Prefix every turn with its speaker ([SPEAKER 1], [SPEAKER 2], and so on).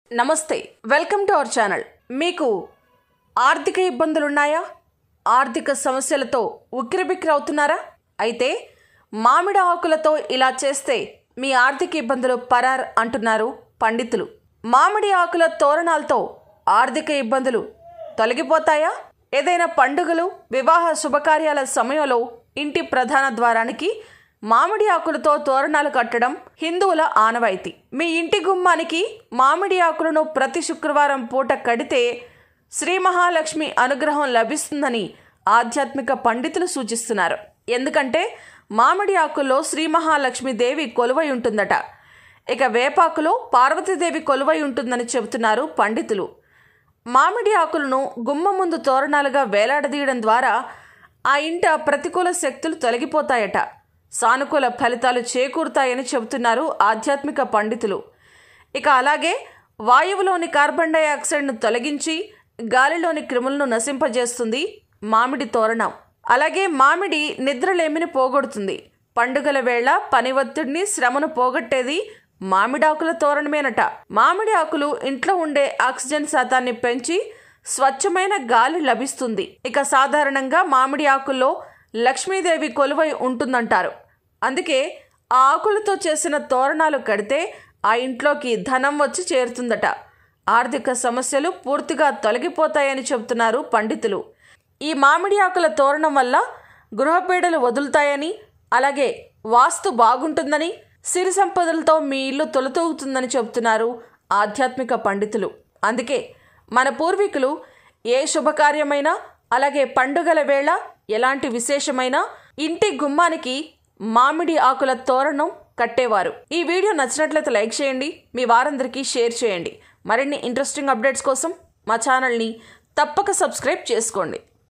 [SPEAKER 1] నమస్తే welcome to our channel మీకు ఆర్థిక ఇబ్బందులున్నాయా ఆర్థిక సమస్యలతో ఉక్కిరిబిక్కిరి అవుతున్నారా అయితే మామిడి ఆకులతో ఇలా చేస్తే మీ ఆర్థిక ఇబ్బందులు పరార్ అంటున్నారు పండితులు మామిడి ఆకుల తోరణాలతో ఆర్థిక ఇబ్బందులు తొలగిపోతాయా ఏదైనా పండుగలు వివాహ శుభకార్యాల సమయంలో ఇంటి ప్రధాన ద్వారానికి మామిడి ఆకులతో తోరణాలు కట్టడం హిందువుల ఆనవాయితీ మీ ఇంటి గుమ్మానికి మామిడి ఆకులను ప్రతి శుక్రవారం పూట కడితే శ్రీ మహాలక్ష్మి అనుగ్రహం లభిస్తుందని ఆధ్యాత్మిక పండితులు సూచిస్తున్నారు ఎందుకంటే మామిడి ఆకుల్లో శ్రీ మహాలక్ష్మి దేవి కొలువై ఉంటుందట ఇక వేపాకులో పార్వతీదేవి కొలువై ఉంటుందని చెబుతున్నారు పండితులు మామిడి ఆకులను గుమ్మ ముందు తోరణాలుగా వేలాడదీయడం ద్వారా ఆ ఇంట ప్రతికూల శక్తులు తొలగిపోతాయట సానుకూల ఫలితాలు చేకూరుతాయని చెబుతున్నారు ఆధ్యాత్మిక పండితులు ఇక అలాగే వాయువులోని కార్బన్ డైఆక్సైడ్ను తొలగించి గాలిలోని క్రిములను నశింపజేస్తుంది మామిడి తోరణం అలాగే మామిడి నిద్రలేమిని పోగొడుతుంది పండుగల వేళ పని ఒత్తిడిని శ్రమను పోగొట్టేది మామిడాకుల తోరణమేనట మామిడి ఆకులు ఇంట్లో ఉండే ఆక్సిజన్ శాతాన్ని పెంచి స్వచ్ఛమైన గాలి లభిస్తుంది ఇక సాధారణంగా మామిడి ఆకుల్లో లక్ష్మీదేవి కొలువై ఉంటుందంటారు అందుకే ఆ ఆకులతో చేసిన తోరణాలు కడితే ఆ ఇంట్లోకి ధనం వచ్చి చేరుతుందట ఆర్థిక సమస్యలు పూర్తిగా తొలగిపోతాయని చెబుతున్నారు పండితులు ఈ మామిడి ఆకుల తోరణం వల్ల గృహపీడలు వదులుతాయని అలాగే వాస్తు బాగుంటుందని సిరి సంపదలతో మీ ఇల్లు తొలతూగుతుందని చెబుతున్నారు ఆధ్యాత్మిక పండితులు అందుకే మన పూర్వీకులు ఏ శుభకార్యమైనా అలాగే పండుగల వేళ ఎలాంటి విశేషమైన ఇంటి గుమ్మానికి మామిడి ఆకుల తోరణం కట్టేవారు ఈ వీడియో నచ్చినట్లయితే లైక్ చేయండి మీ వారందరికీ షేర్ చేయండి మరిన్ని ఇంట్రెస్టింగ్ అప్డేట్స్ కోసం మా ఛానల్ని తప్పక సబ్స్క్రైబ్ చేసుకోండి